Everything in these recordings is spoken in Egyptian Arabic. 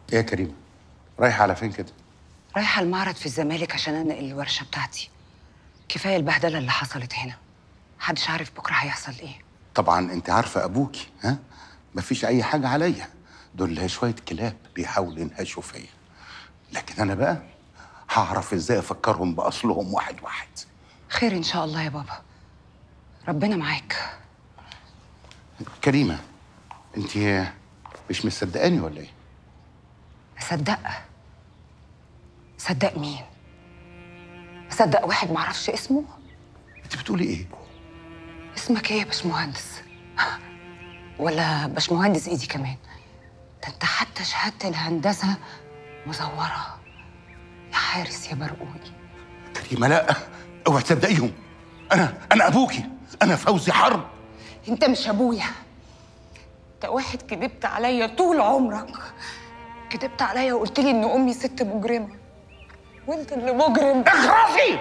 ايه يا كريم رايحه على فين كده رايحة المعرض في الزمالك عشان انقل الورشة بتاعتي كفاية البهدلة اللي حصلت هنا محدش عارف بكرة هيحصل ايه طبعا انت عارفه ابوكي ها مفيش اي حاجه عليا دول شويه كلاب بيحاولوا ينهشوا فيا لكن انا بقى هعرف ازاي افكرهم باصلهم واحد واحد خير ان شاء الله يا بابا ربنا معاك كريمه انت مش مصدقاني ولا ايه اصدق صدق مين اصدق واحد معرفش اسمه انت بتقولي ايه اسمك ايه يا باشمهندس ولا باشمهندس ايدي كمان ده انت حتى شهادة الهندسة مزورة يا حارس يا برقوقي كريمه لا اوعي تصدقيهم انا انا ابوكي انا فوزي حرب انت مش ابويا انت واحد كدبت عليا طول عمرك كدبت عليا وقلت لي ان امي ست مجرمه وانت اللي مجرم اخرسي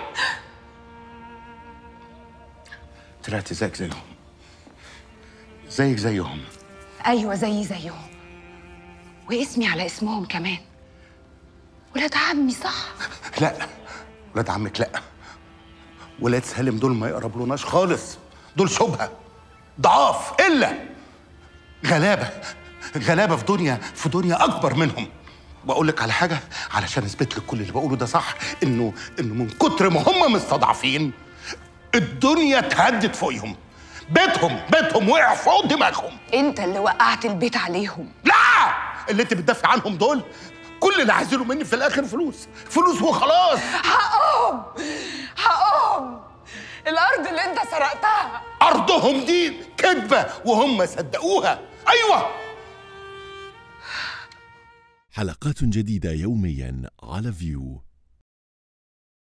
طلعت زيك زيهم زيك زيهم ايوه زيي زيهم واسمي على اسمهم كمان ولاد عمي صح لا ولاد عمك لا ولاد سالم دول ما يقربلوناش خالص دول شبهه ضعاف الا غلابه غلابه في دنيا في دنيا اكبر منهم واقول لك على حاجه علشان اثبت لك كل اللي بقوله ده صح انه انه من كتر ما هم مستضعفين الدنيا اتهدت فوقهم بيتهم بيتهم وقع فوق دماغهم انت اللي وقعت البيت عليهم لا اللي انت بتدافع عنهم دول كل اللي عايزينه مني في الاخر فلوس فلوس وخلاص حقهم حقهم الارض اللي انت سرقتها ارضهم دي كذبه وهم صدقوها ايوه حلقات جديدة يوميا على فيو